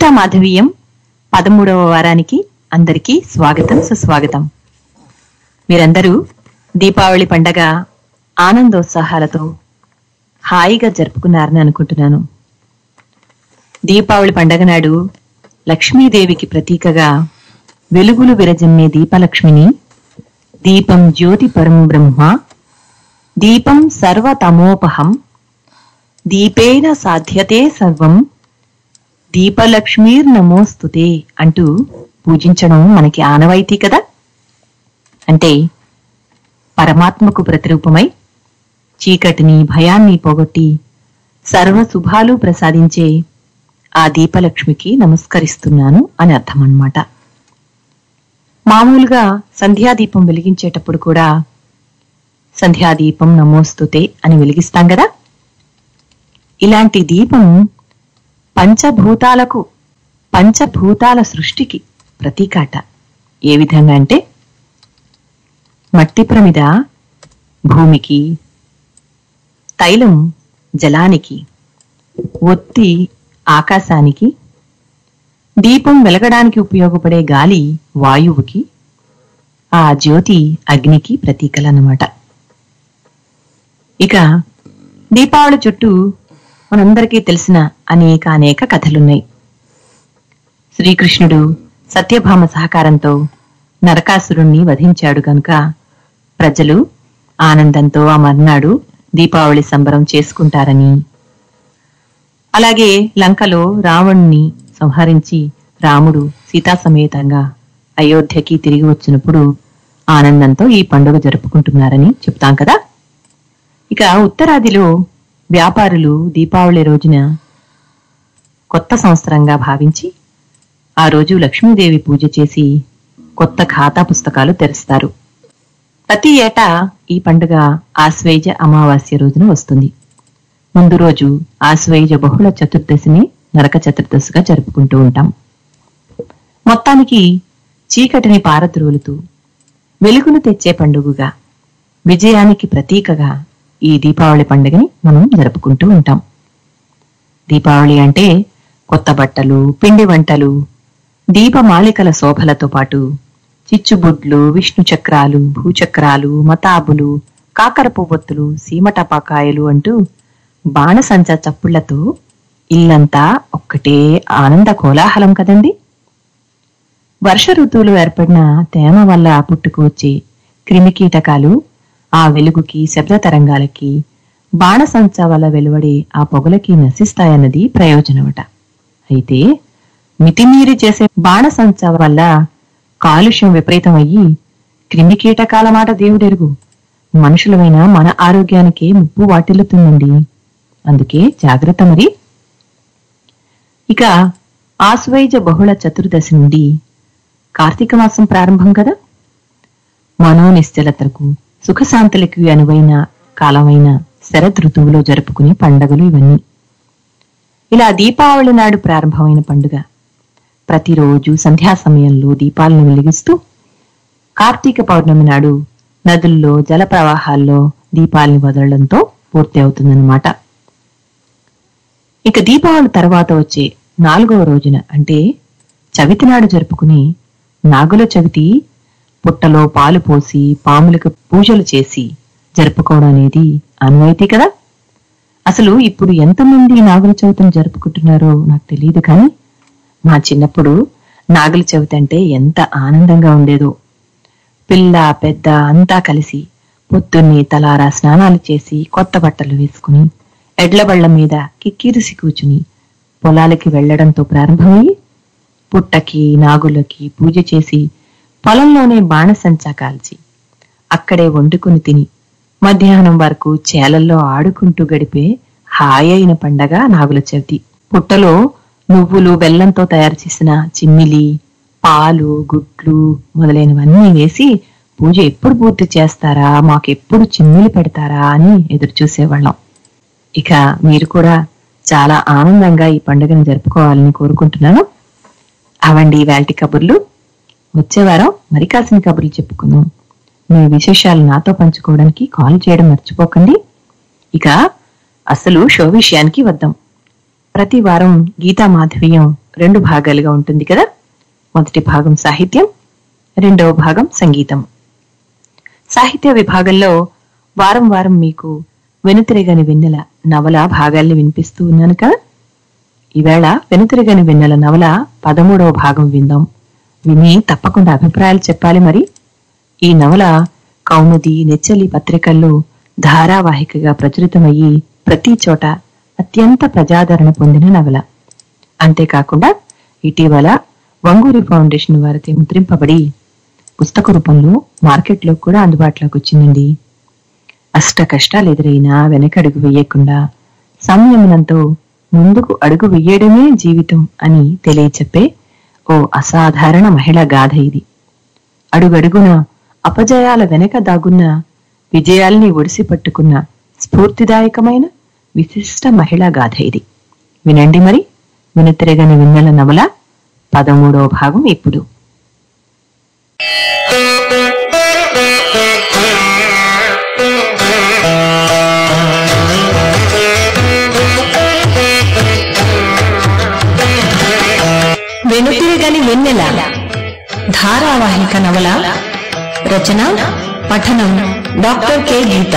గీతా మాధవీయం పదమూడవ వారానికి అందరికీ స్వాగతం సుస్వాగతం మీరందరూ దీపావళి పండగ ఆనందోత్సాహాలతో హాయిగా జరుపుకున్నారని అనుకుంటున్నాను దీపావళి పండగ నాడు లక్ష్మీదేవికి ప్రతీకగా వెలుగులు విరజిమ్మే దీపలక్ష్మిని దీపం జ్యోతి పరం బ్రహ్మ దీపం సర్వతమోపహం దీపేన సాధ్యతే సర్వం దీపలక్ష్మీర్ నమోస్తుతే అంటూ పూజించడం మనకి ఆనవాయితీ కదా అంటే పరమాత్మకు ప్రతిరూపమై చీకటిని భయాన్ని పోగొట్టి సర్వ శుభాలు ప్రసాదించే ఆ దీపలక్ష్మికి నమస్కరిస్తున్నాను అని అర్థం అన్నమాట మామూలుగా సంధ్యాదీపం వెలిగించేటప్పుడు కూడా సంధ్యాదీపం నమోస్తుతే అని వెలిగిస్తాం కదా ఇలాంటి దీపం పంచభూతాలకు పంచభూతాల సృష్టికి ప్రతీకాట ఏ విధంగా అంటే మట్టి ప్రమిద భూమికి తైలం జలానికి ఒత్తి ఆకాశానికి దీపం వెలగడానికి ఉపయోగపడే గాలి వాయువుకి ఆ జ్యోతి అగ్నికి ప్రతీకలన్నమాట ఇక దీపావళి చుట్టూ మనందరికీ తెలిసిన అనేక అనేక కథలున్నాయి శ్రీకృష్ణుడు సత్యభామ సహకారంతో నరకాసురుణ్ణి వధించాడు గనుక ప్రజలు ఆనందంతో ఆ మర్నాడు దీపావళి సంబరం చేసుకుంటారని అలాగే లంకలో రావణ్ణి సంహరించి రాముడు సీతా సమేతంగా అయోధ్యకి తిరిగి వచ్చినప్పుడు ఆనందంతో ఈ పండుగ జరుపుకుంటున్నారని చెప్తాం కదా ఇక ఉత్తరాదిలో వ్యాపారులు దీపావళి రోజున కొత్త సంవత్సరంగా భావించి ఆ రోజు లక్ష్మీదేవి పూజ చేసి కొత్త ఖాతా పుస్తకాలు తెరుస్తారు ప్రతి ఏటా ఈ పండుగ ఆశ్వేజ అమావాస్య రోజున వస్తుంది ముందు రోజు ఆశ్వేజ బహుళ చతుర్దశిని నరక చతుర్దశిగా జరుపుకుంటూ ఉంటాం మొత్తానికి చీకటిని పారద్రోలుతూ వెలుగును తెచ్చే పండుగగా విజయానికి ప్రతీకగా ఈ దీపావళి పండుగని మనం జరుపుకుంటూ ఉంటాం దీపావళి అంటే కొత్త బట్టలు పిండి వంటలు దీపమాలికల శోభలతో పాటు చిచ్చుబుడ్లు విష్ణు చక్రాలు భూచక్రాలు మతాబులు కాకర పువ్వొత్తులు సీమటపాకాయలు అంటూ బాణసంచ చప్పుళ్లతో ఇల్లంతా ఒక్కటే ఆనంద కోలాహలం కదండి వర్ష ఋతువులు ఏర్పడిన తేమ వల్ల పుట్టుకు వచ్చే క్రిమికీటకాలు ఆ వెలుగుకి శబ్ద తరంగాలకి బాణసంచ వల్ల వెలువడే ఆ పొగలకి నశిస్తాయన్నది ప్రయోజనమట అయితే మితిమీరి చేసే బాణసంచ వల్ల కాలుష్యం విపరీతమయ్యి క్రిమికీటకాల మాట దేవుడెరుగు మనుషులమైన మన ఆరోగ్యానికే ముప్పు వాటిల్లుతుందండి అందుకే జాగ్రత్త మరి ఇక ఆశ్వైజ బహుళ చతుర్దశి నుండి కార్తీక మాసం ప్రారంభం కదా మనోనిశ్చలతకు సుఖశాంతులకి అనువైన కాలమైన శరద్ ఋతువులో జరుపుకునే పండగలు ఇవన్నీ ఇలా దీపావళి నాడు ప్రారంభమైన పండుగ ప్రతిరోజు సంధ్యా సమయంలో దీపాలను వెలిగిస్తూ కార్తీక పౌర్ణమి నాడు నదుల్లో జల ప్రవాహాల్లో దీపాలని వదలడంతో పూర్తి అవుతుందన్నమాట ఇక దీపావళి తర్వాత వచ్చే నాలుగవ రోజున అంటే చవితి నాడు జరుపుకునే నాగుల చవితి పుట్టలో పాలు పోసి పాములకు పూజలు చేసి జరుపుకోవడం అనేది అనువైతే కదా అసలు ఇప్పుడు ఎంతమంది నాగుల చవితిని జరుపుకుంటున్నారో నాకు తెలియదు కానీ మా చిన్నప్పుడు నాగుల చవితి అంటే ఎంత ఆనందంగా ఉండేదో పిల్ల పెద్ద అంతా కలిసి పొద్దున్నే తలారా స్నానాలు చేసి కొత్త బట్టలు వేసుకుని ఎడ్ల బళ్ళ మీద కిక్కిరిసి కూర్చుని పొలాలకి వెళ్లడంతో ప్రారంభమయ్యి పుట్టకి నాగులకి పూజ చేసి పొలంలోనే బాణసంచా కాల్చి అక్కడే వండుకుని తిని మధ్యాహ్నం వరకు చేలల్లో ఆడుకుంటూ గడిపే హాయి అయిన పండగ నాగుల చవితి పుట్టలో నువ్వులు బెల్లంతో తయారు చేసిన చిమ్మిలి పాలు గుడ్లు మొదలైనవన్నీ వేసి పూజ ఎప్పుడు పూర్తి చేస్తారా మాకు ఎప్పుడు చిమ్మిలి పెడతారా అని ఎదురు చూసేవాళ్ళం ఇక మీరు కూడా చాలా ఆనందంగా ఈ పండుగను జరుపుకోవాలని కోరుకుంటున్నాను అవండి ఇవాల్టి కబుర్లు వచ్చే వారం మరి కాసిన కబుర్లు చెప్పుకుందాం మీ విశేషాలు నాతో పంచుకోవడానికి కాల్ చేయడం మర్చిపోకండి ఇక అసలు షో విషయానికి వద్దాం ప్రతి వారం గీతా మాధవీయం రెండు భాగాలుగా ఉంటుంది కదా మొదటి భాగం సాహిత్యం రెండవ భాగం సంగీతం సాహిత్య విభాగంలో వారం వారం మీకు వెనుతిరగని వెన్నెల నవల భాగాల్ని వినిపిస్తూ ఉన్నాను కదా ఈవేళ వెనుతిరగని వెన్నెల నవల పదమూడవ భాగం విందాం విని తప్పకుండా అభిప్రాయాలు చెప్పాలి మరి ఈ నవల కౌముది నెచ్చలి పత్రికల్లో ధారావాహికగా ప్రచురితమయ్యి ప్రతి చోట అత్యంత ప్రజాదరణ పొందిన నవల అంతేకాకుండా ఇటీవల వంగూరి ఫౌండేషన్ వారితో ముద్రింపబడి పుస్తక రూపంలో మార్కెట్లో కూడా అందుబాటులోకి వచ్చిందండి అష్ట కష్టాలు ఎదురైనా వెనకడుగు వేయకుండా సంయమనంతో ముందుకు అడుగు వేయడమే జీవితం అని తెలియచెప్పే ఓ అసాధారణ మహిళా గాథ ఇది అడుగడుగున అపజయాల వెనక దాగున్న విజయాల్ని ఒడిసి పట్టుకున్న స్ఫూర్తిదాయకమైన విశిష్ట మహిళా గాథ ఇది వినండి మరి వినతిరగని విన్నెల నవల పదమూడవ భాగం ఇప్పుడు వెనుతిరగని వెన్నెల ధారావాహిక నవల రచన పఠనం డాక్టర్ కె గీత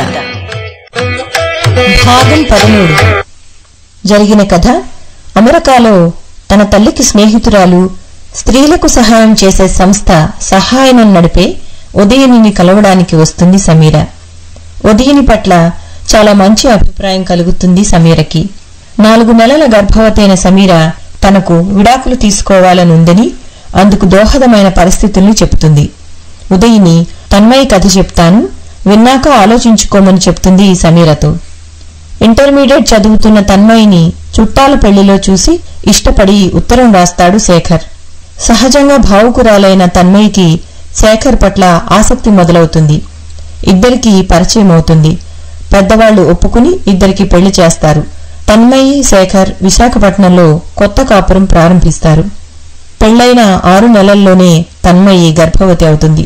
భాగం పదమూడు జరిగిన కథ అమెరికాలో తన తల్లికి స్నేహితురాలు స్త్రీలకు సహాయం చేసే సంస్థ సహాయనం నడిపే ఉదయనిని కలవడానికి వస్తుంది సమీర ఉదయని పట్ల చాలా మంచి అభిప్రాయం కలుగుతుంది సమీరకి నాలుగు నెలల గర్భవతైన సమీర తనకు విడాకులు తీసుకోవాలనుందని అందుకు దోహదమైన పరిస్థితుల్ని చెబుతుంది ఉదయిని తన్మయి కథ చెప్తాను విన్నాక ఆలోచించుకోమని చెప్తుంది సమీరతో ఇంటర్మీడియట్ చదువుతున్న తన్మయిని చుట్టాల పెళ్లిలో చూసి ఇష్టపడి ఉత్తరం రాస్తాడు శేఖర్ సహజంగా భావుకురాలైన తన్మయికి శేఖర్ పట్ల ఆసక్తి మొదలవుతుంది ఇద్దరికి పరిచయం అవుతుంది పెద్దవాళ్లు ఒప్పుకుని ఇద్దరికి పెళ్లి చేస్తారు తన్మయి శేఖర్ విశాఖపట్నంలో కొత్త కాపురం ప్రారంభిస్తారు పెళ్లైన ఆరు నెలల్లోనే తన్మయి గర్భవతి అవుతుంది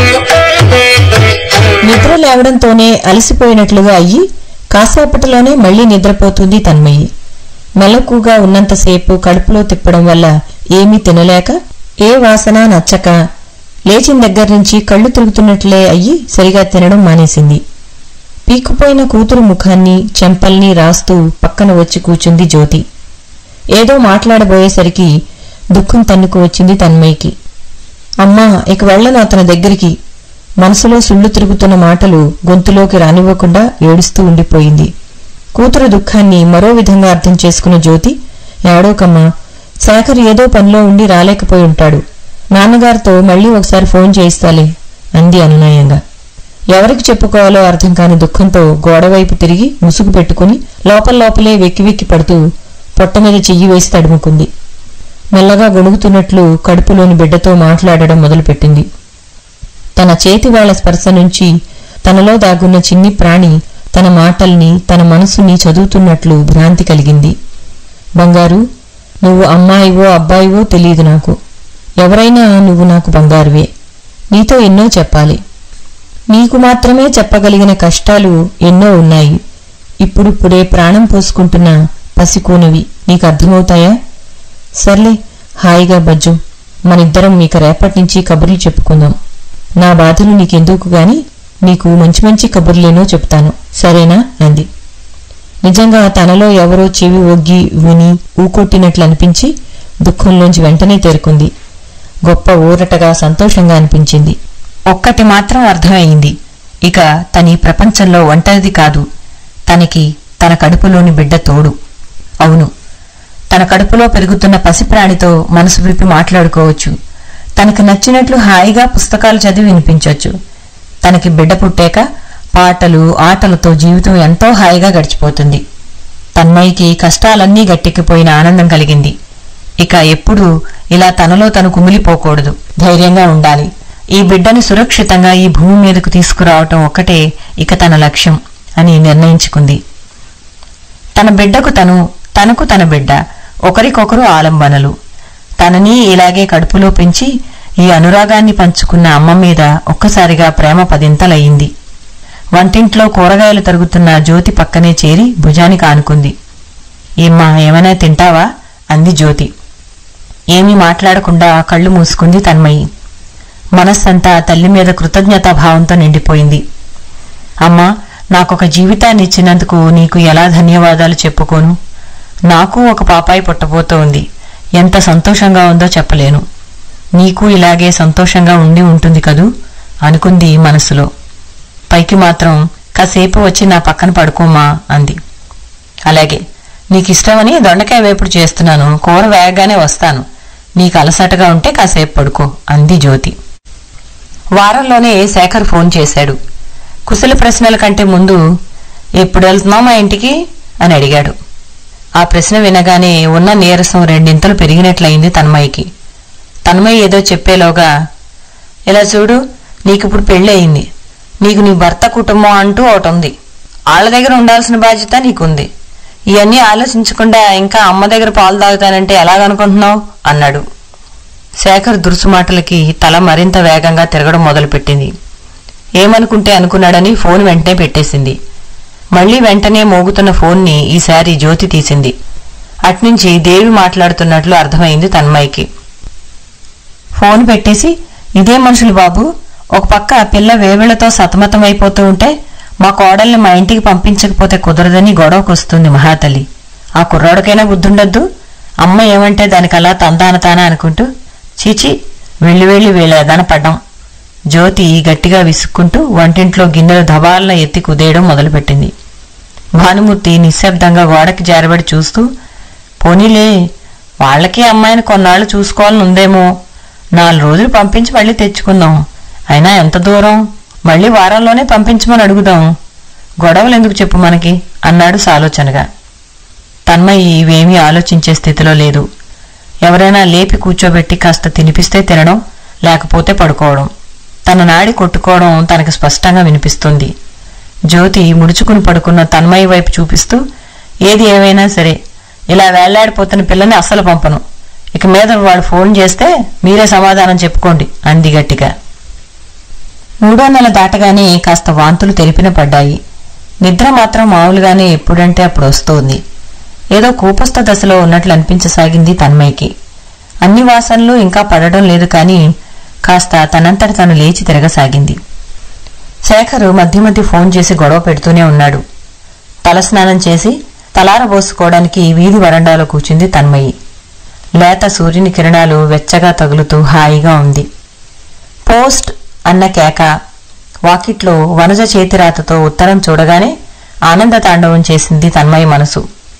నిద్ర లేవడంతోనే అలసిపోయినట్లుగా అయ్యి కాసేపటిలోనే మళ్లీ నిద్రపోతుంది తన్మయి మెలకుగా ఉన్నంతసేపు కడుపులో తిప్పడం వల్ల ఏమీ తినలేక ఏ వాసన నచ్చక లేచిన దగ్గర నుంచి కళ్ళు తిరుగుతున్నట్లే అయ్యి సరిగా తినడం మానేసింది పీకుపోయిన కూతురు ముఖాన్ని చెంపల్ని రాస్తూ పక్కన వచ్చి కూర్చుంది జ్యోతి ఏదో మాట్లాడబోయేసరికి దుఃఖం తన్నుకు వచ్చింది తన్మయ్యకి అమ్మా ఇక వెళ్ళను అతని దగ్గరికి మనసులో సుళ్ళు తిరుగుతున్న మాటలు గొంతులోకి రానివ్వకుండా ఏడుస్తూ ఉండిపోయింది కూతురు దుఃఖాన్ని మరో విధంగా అర్థం చేసుకున్న జ్యోతి ఏడోకమ్మా శేఖర్ ఏదో పనిలో ఉండి రాలేకపోయి ఉంటాడు నాన్నగారితో మళ్ళీ ఒకసారి ఫోన్ చేయిస్తాలే అంది అనునయంగా ఎవరికి చెప్పుకోవాలో అర్థం కాని దుఃఖంతో గోడవైపు తిరిగి ముసుగు పెట్టుకుని లోపల లోపలే వెక్కి వెక్కి పడుతూ పొట్ట మీద చెయ్యి వేసి తడుముకుంది మెల్లగా గొణుగుతున్నట్లు కడుపులోని బిడ్డతో మాట్లాడడం మొదలుపెట్టింది తన చేతివేళ్ల స్పర్శ నుంచి తనలో దాగున్న చిన్ని ప్రాణి తన మాటల్ని తన మనసుని చదువుతున్నట్లు భ్రాంతి కలిగింది బంగారు నువ్వు అమ్మాయివో అబ్బాయివో తెలియదు నాకు ఎవరైనా నువ్వు నాకు బంగారువే నీతో ఎన్నో చెప్పాలి నీకు మాత్రమే చెప్పగలిగిన కష్టాలు ఎన్నో ఉన్నాయి ఇప్పుడిప్పుడే ప్రాణం పోసుకుంటున్న పసికూనవి నీకు అర్థమవుతాయా సర్లే హాయిగా బజ్జు మనిద్దరం మీక రేపటి నుంచి కబుర్లు చెప్పుకుందాం నా బాధలు నీకెందుకు గాని నీకు మంచి మంచి కబుర్లేనో చెప్తాను సరేనా అంది నిజంగా తనలో ఎవరో చెవి ఒగ్గి విని ఊకొట్టినట్లు అనిపించి దుఃఖంలోంచి వెంటనే తేరుకుంది గొప్ప ఊరటగా సంతోషంగా అనిపించింది ఒక్కటి మాత్రం అర్థమైంది ఇక తని ప్రపంచంలో ఒంటరిది కాదు తనకి తన కడుపులోని బిడ్డ తోడు అవును తన కడుపులో పెరుగుతున్న పసిప్రాణితో మనసు విప్పి మాట్లాడుకోవచ్చు తనకి నచ్చినట్లు హాయిగా పుస్తకాలు చదివి వినిపించవచ్చు తనకి బిడ్డ పుట్టాక పాటలు ఆటలతో జీవితం ఎంతో హాయిగా గడిచిపోతుంది తన్మయికి కష్టాలన్నీ గట్టెక్కిపోయిన ఆనందం కలిగింది ఇక ఎప్పుడూ ఇలా తనలో తను కుమిలిపోకూడదు ధైర్యంగా ఉండాలి ఈ బిడ్డను సురక్షితంగా ఈ భూమి మీదకు తీసుకురావటం ఒక్కటే ఇక తన లక్ష్యం అని నిర్ణయించుకుంది తన బిడ్డకు తను తనకు తన బిడ్డ ఒకరికొకరు ఆలంబనలు తనని ఇలాగే కడుపులో పెంచి ఈ అనురాగాన్ని పంచుకున్న అమ్మ మీద ఒక్కసారిగా ప్రేమ పదింతలయ్యింది వంటింట్లో కూరగాయలు తరుగుతున్న జ్యోతి పక్కనే చేరి భుజానికి ఆనుకుంది ఏమ్మా ఏమైనా తింటావా అంది జ్యోతి ఏమీ మాట్లాడకుండా కళ్ళు మూసుకుంది తన్మయి మనస్సంతా తల్లి మీద కృతజ్ఞతాభావంతో నిండిపోయింది అమ్మా నాకొక జీవితాన్ని ఇచ్చినందుకు నీకు ఎలా ధన్యవాదాలు చెప్పుకోను నాకు ఒక పాపాయి పుట్టబోతోంది ఎంత సంతోషంగా ఉందో చెప్పలేను నీకు ఇలాగే సంతోషంగా ఉండి ఉంటుంది కదూ అనుకుంది మనసులో పైకి మాత్రం కాసేపు వచ్చి నా పక్కన పడుకోమా అంది అలాగే నీకు ఇష్టమని దొండకాయ వేపుడు చేస్తున్నాను కూర వేగగానే వస్తాను నీకు అలసటగా ఉంటే కాసేపు పడుకో అంది జ్యోతి వారంలోనే శేఖర్ ఫోన్ చేశాడు కుశల ప్రశ్నల కంటే ముందు ఎప్పుడు వెళ్తున్నావు మా ఇంటికి అని అడిగాడు ఆ ప్రశ్న వినగానే ఉన్న నీరసం రెండింతలు పెరిగినట్లయింది తన్మయ్యకి తన్మయ్య ఏదో చెప్పేలోగా ఇలా చూడు నీకిప్పుడు పెళ్ళి అయింది నీకు నీ భర్త కుటుంబం అంటూ ఒకటి ఉంది వాళ్ళ దగ్గర ఉండాల్సిన బాధ్యత నీకుంది ఇవన్నీ ఆలోచించకుండా ఇంకా అమ్మ దగ్గర పాలు తాగుతానంటే ఎలాగనుకుంటున్నావు అన్నాడు శేఖర్ దురుసు మాటలకి తల మరింత వేగంగా తిరగడం మొదలుపెట్టింది ఏమనుకుంటే అనుకున్నాడని ఫోన్ వెంటనే పెట్టేసింది మళ్ళీ వెంటనే మోగుతున్న ఫోన్ని ఈసారి జ్యోతి తీసింది అట్నుంచి దేవి మాట్లాడుతున్నట్లు అర్థమైంది తన్మయ్యకి ఫోన్ పెట్టేసి ఇదే మనుషులు బాబు ఒక పక్క పిల్ల వేవిళ్లతో సతమతమైపోతూ ఉంటే మా కోడల్ని మా ఇంటికి పంపించకపోతే కుదరదని గొడవకు వస్తుంది మహాతల్లి ఆ కుర్రాడికైనా బుద్ధుండద్దు అమ్మ ఏమంటే దానికి అలా తందానతానా అనుకుంటూ చీచి వెళ్ళి వెళ్ళి వీళ్ళేదాన పడ్డాం జ్యోతి గట్టిగా విసుక్కుంటూ వంటింట్లో గిన్నెలు దబాలన ఎత్తి కుదేయడం మొదలుపెట్టింది భానుమూర్తి నిశ్శబ్దంగా గోడకి జారబడి చూస్తూ పోనీలే వాళ్ళకి అమ్మాయిని కొన్నాళ్ళు చూసుకోవాలని ఉందేమో నాలుగు రోజులు పంపించి మళ్ళీ తెచ్చుకుందాం అయినా ఎంత దూరం మళ్ళీ వారంలోనే పంపించమని అడుగుదాం గొడవలు ఎందుకు చెప్పు మనకి అన్నాడు సాలోచనగా తన్మయి ఇవేమీ ఆలోచించే స్థితిలో లేదు ఎవరైనా లేపి కూర్చోబెట్టి కాస్త తినిపిస్తే తినడం లేకపోతే పడుకోవడం తన నాడి కొట్టుకోవడం తనకి స్పష్టంగా వినిపిస్తుంది జ్యోతి ముడుచుకుని పడుకున్న తన్మయి వైపు చూపిస్తూ ఏది ఏమైనా సరే ఇలా వేళ్లాడిపోతున్న పిల్లని అస్సలు పంపను ఇక మీద వాడు ఫోన్ చేస్తే మీరే సమాధానం చెప్పుకోండి అంది గట్టిగా మూడో నెల దాటగానే కాస్త వాంతులు తెలిపిన పడ్డాయి నిద్ర మాత్రం మామూలుగానే ఎప్పుడంటే అప్పుడు వస్తోంది ఏదో కూపస్థ దశలో ఉన్నట్లు అనిపించసాగింది తన్మయ్యకి అన్ని వాసనలు ఇంకా పడడం లేదు కానీ కాస్త తనంతట తను లేచి తిరగసాగింది శేఖరు మధ్య మధ్య ఫోన్ చేసి గొడవ పెడుతూనే ఉన్నాడు తలస్నానం చేసి తలారబోసుకోవడానికి వీధి వరండాలో కూర్చుంది తన్మయి లేత సూర్యుని కిరణాలు వెచ్చగా తగులుతూ హాయిగా ఉంది పోస్ట్ అన్న కేక వాకిట్లో వనజ చేతిరాతతో ఉత్తరం చూడగానే ఆనంద తాండవం చేసింది తన్మయి మనసు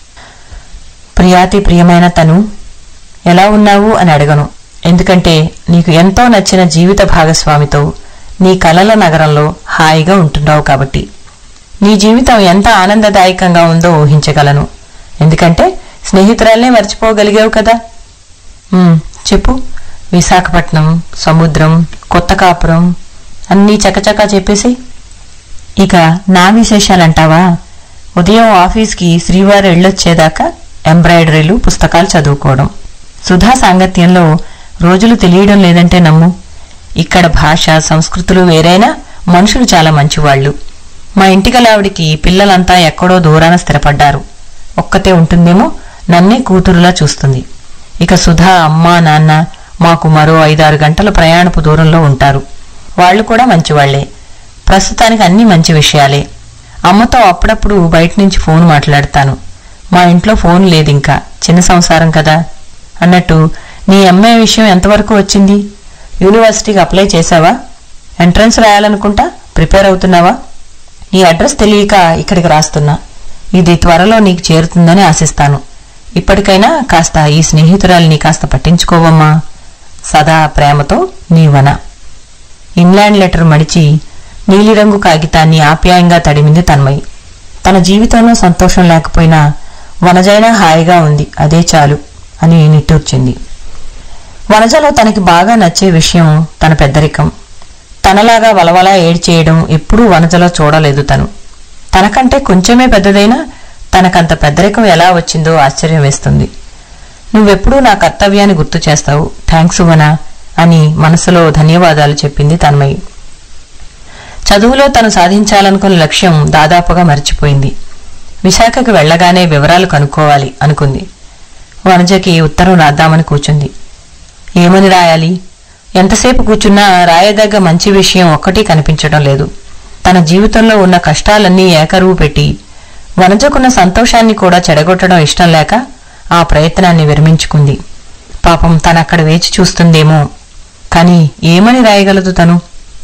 ప్రియాతి ప్రియమైన తను ఎలా ఉన్నావు అని అడగను ఎందుకంటే నీకు ఎంతో నచ్చిన జీవిత భాగస్వామితో నీ కలల నగరంలో హాయిగా ఉంటున్నావు కాబట్టి నీ జీవితం ఎంత ఆనందదాయకంగా ఉందో ఊహించగలను ఎందుకంటే స్నేహితురాల్నే మర్చిపోగలిగావు కదా ఉమ్, చెప్పు విశాఖపట్నం సముద్రం కొత్త కాపురం అన్నీ చకచకా చెప్పేసి ఇక నా విశేషాలంటావా ఉదయం ఆఫీస్కి శ్రీవారు వెళ్ళొచ్చేదాకా ఎంబ్రాయిడరీలు పుస్తకాలు చదువుకోవడం సుధా సాంగత్యంలో రోజులు తెలియడం లేదంటే నమ్ము ఇక్కడ భాష సంస్కృతులు వేరైనా మనుషులు చాలా మంచివాళ్లు మా ఇంటికలావిడికి పిల్లలంతా ఎక్కడో దూరాన స్థిరపడ్డారు ఒక్కతే ఉంటుందేమో నన్నే కూతురులా చూస్తుంది ఇక సుధా అమ్మా నాన్న మాకు మరో ఐదారు గంటల ప్రయాణపు దూరంలో ఉంటారు వాళ్ళు కూడా మంచివాళ్లే ప్రస్తుతానికి అన్ని మంచి విషయాలే అమ్మతో అప్పుడప్పుడు బయట నుంచి ఫోన్ మాట్లాడతాను మా ఇంట్లో ఫోన్ లేదు ఇంకా చిన్న సంసారం కదా అన్నట్టు నీ ఎంఏ విషయం ఎంతవరకు వచ్చింది యూనివర్సిటీకి అప్లై చేశావా ఎంట్రన్స్ రాయాలనుకుంటా ప్రిపేర్ అవుతున్నావా నీ అడ్రస్ తెలియక ఇక్కడికి రాస్తున్నా ఇది త్వరలో నీకు చేరుతుందని ఆశిస్తాను ఇప్పటికైనా కాస్త ఈ స్నేహితురాలిని కాస్త పట్టించుకోవమ్మా సదా ప్రేమతో నీ వన ఇంగ్లాండ్ లెటర్ మడిచి నీలిరంగు కాగితాన్ని ఆప్యాయంగా తడిమింది తన్మయి తన జీవితంలో సంతోషం లేకపోయినా వనజైనా హాయిగా ఉంది అదే చాలు అని నిట్టూర్చింది వనజలో తనకి బాగా నచ్చే విషయం తన పెద్దరికం తనలాగా వలవలా ఏడ్చేయడం ఎప్పుడూ వనజలో చూడలేదు తను తనకంటే కొంచెమే పెద్దదైనా తనకంత పెద్దరికం ఎలా వచ్చిందో ఆశ్చర్యం వేస్తుంది నువ్వెప్పుడూ నా కర్తవ్యాన్ని గుర్తు చేస్తావు థ్యాంక్స్ వన అని మనసులో ధన్యవాదాలు చెప్పింది తన్మయి చదువులో తను సాధించాలనుకున్న లక్ష్యం దాదాపుగా మర్చిపోయింది విశాఖకు వెళ్ళగానే వివరాలు కనుక్కోవాలి అనుకుంది వనజకి ఉత్తరం రాద్దామని కూర్చుంది ఏమని రాయాలి ఎంతసేపు కూర్చున్నా రాయదగ్గ మంచి విషయం ఒక్కటి కనిపించడం లేదు తన జీవితంలో ఉన్న కష్టాలన్నీ ఏకరువు పెట్టి వనజకున్న సంతోషాన్ని కూడా చెడగొట్టడం ఇష్టం లేక ఆ ప్రయత్నాన్ని విరమించుకుంది పాపం తనక్కడ వేచి చూస్తుందేమో కాని ఏమని రాయగలదు తను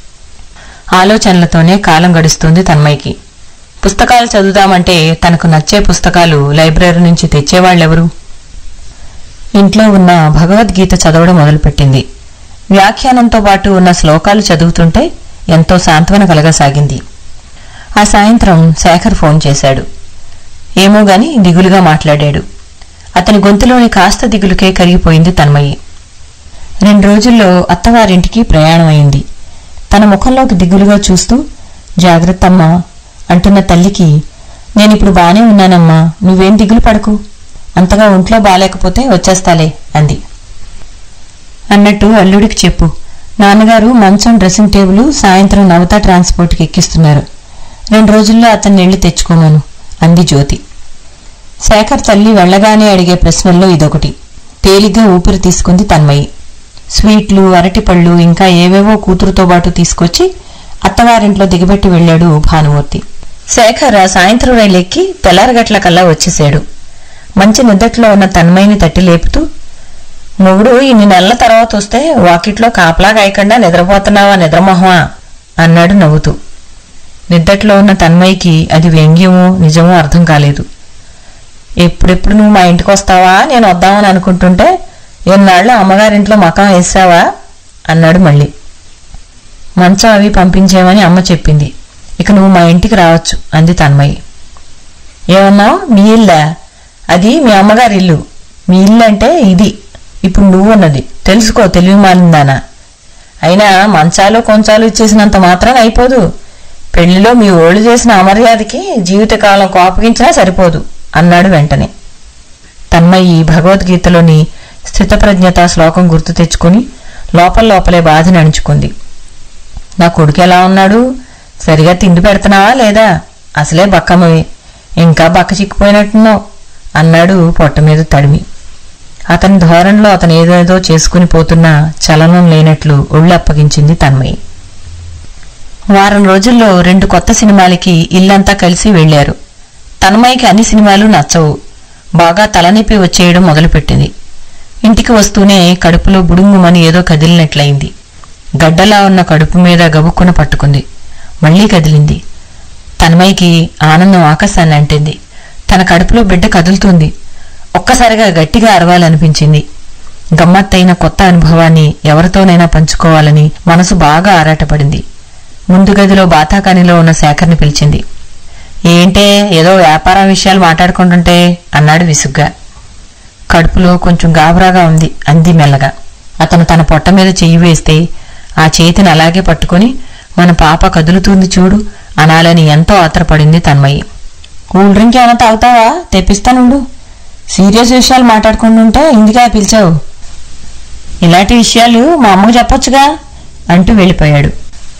ఆలోచనలతోనే కాలం గడుస్తుంది తన్మయ్యకి పుస్తకాలు చదువుదామంటే తనకు నచ్చే పుస్తకాలు లైబ్రరీ నుంచి తెచ్చేవాళ్ళెవరు ఇంట్లో ఉన్న భగవద్గీత చదవడం మొదలుపెట్టింది వ్యాఖ్యానంతో పాటు ఉన్న శ్లోకాలు చదువుతుంటే ఎంతో సాంత్వన కలగసాగింది ఆ సాయంత్రం శేఖర్ ఫోన్ చేశాడు ఏమో గాని దిగులుగా మాట్లాడాడు అతని గొంతులోని కాస్త దిగులుకే కరిగిపోయింది తన్మయ్యి రెండు రోజుల్లో అత్తవారింటికి ప్రయాణం అయింది తన ముఖంలోకి దిగులుగా చూస్తూ జాగ్రత్తమ్మా అంటున్న తల్లికి నేనిప్పుడు బానే ఉన్నానమ్మా నువ్వేం దిగులు పడకు అంతగా ఒంట్లో బాలేకపోతే వచ్చేస్తాలే అంది అన్నట్టు అల్లుడికి చెప్పు నాన్నగారు మంచం డ్రెస్సింగ్ టేబుల్ సాయంత్రం నవత ట్రాన్స్పోర్ట్కి ఎక్కిస్తున్నారు రెండు రోజుల్లో అతన్ని వెళ్ళి తెచ్చుకోమను అంది జ్యోతి శేఖర్ తల్లి వెళ్ళగానే అడిగే ప్రశ్నల్లో ఇదొకటి తేలిగ్గా ఊపిరి తీసుకుంది తన్మయి స్వీట్లు అరటిపళ్ళు ఇంకా ఏవేవో కూతురుతో పాటు తీసుకొచ్చి అత్తవారింట్లో దిగబెట్టి వెళ్ళాడు భానుమూర్తి శేఖర్ ఆ సాయంత్రం రైలెక్కి తెల్లారగట్ల కల్లా వచ్చేశాడు మంచి నిద్దట్లో ఉన్న తన్మయిని తట్టి లేపుతూ మొగుడు ఇన్ని నెలల తర్వాత వస్తే వాకిట్లో కాపలా కాయకుండా నిద్రపోతున్నావా నిద్రమోహమా అన్నాడు నవ్వుతూ నిద్దట్లో ఉన్న తన్మయికి అది వ్యంగ్యమో నిజమో అర్థం కాలేదు ఎప్పుడెప్పుడు నువ్వు మా ఇంటికి వస్తావా నేను వద్దామని అనుకుంటుంటే ఎన్నాళ్ళు అమ్మగారింట్లో మకం వేసావా అన్నాడు మళ్ళీ మంచం అవి పంపించేమని అమ్మ చెప్పింది ఇక నువ్వు మా ఇంటికి రావచ్చు అంది తన్మయి ఏమన్నావు మీ ఇల్లా అది మీ అమ్మగారి ఇల్లు మీ ఇల్లు అంటే ఇది ఇప్పుడు నువ్వు ఉన్నది తెలుసుకో తెలివి మాలిందానా అయినా మంచాలు కొంచాలు ఇచ్చేసినంత మాత్రాన అయిపోదు పెళ్లిలో మీ ఓళ్ళు చేసిన అమర్యాదకి జీవితకాలం కోపగించినా సరిపోదు అన్నాడు వెంటనే తన్మయి భగవద్గీతలోని స్థితప్రజ్ఞత శ్లోకం గుర్తు తెచ్చుకుని లోపల లోపలే బాధని అణుచుకుంది నా కొడుకు ఎలా ఉన్నాడు సరిగా తిండి పెడుతున్నావా లేదా అసలే బక్కమ్మవి ఇంకా బక్క చిక్కిపోయినట్టున్నావు అన్నాడు పొట్ట మీద తడిమి అతని ధోరణిలో అతను ఏదేదో చేసుకుని పోతున్నా చలనం లేనట్లు ఒళ్ళు అప్పగించింది తన్మయి వారం రోజుల్లో రెండు కొత్త సినిమాలకి ఇల్లంతా కలిసి వెళ్లారు తన్మయికి అన్ని సినిమాలు నచ్చవు బాగా తలనొప్పి వచ్చేయడం మొదలుపెట్టింది ఇంటికి వస్తూనే కడుపులో బుడుంగుమని ఏదో కదిలినట్లయింది గడ్డలా ఉన్న కడుపు మీద గబుక్కున పట్టుకుంది మళ్లీ కదిలింది తన్మయికి ఆనందం ఆకాశాన్ని అంటింది తన కడుపులో బిడ్డ కదులుతుంది ఒక్కసారిగా గట్టిగా అరవాలనిపించింది గమ్మత్తైన కొత్త అనుభవాన్ని ఎవరితోనైనా పంచుకోవాలని మనసు బాగా ఆరాటపడింది ముందు గదిలో బాతాకానిలో ఉన్న శేఖర్ని పిలిచింది ఏంటే ఏదో వ్యాపారం విషయాలు మాట్లాడుకుంటుంటే అన్నాడు విసుగ్గా కడుపులో కొంచెం గాబరాగా ఉంది అంది మెల్లగా అతను తన పొట్ట మీద చెయ్యి వేస్తే ఆ చేతిని అలాగే పట్టుకొని మన పాప కదులుతుంది చూడు అనాలని ఎంతో ఆత్రపడింది తన్మయి కూల్ డ్రింక్ ఏమైనా తాగుతావా తెప్పిస్తానుండు సీరియస్ విషయాలు మాట్లాడుకుంటుంటే ఇందుకే పిలిచావు ఇలాంటి విషయాలు మా అమ్మకు చెప్పొచ్చుగా అంటూ వెళ్ళిపోయాడు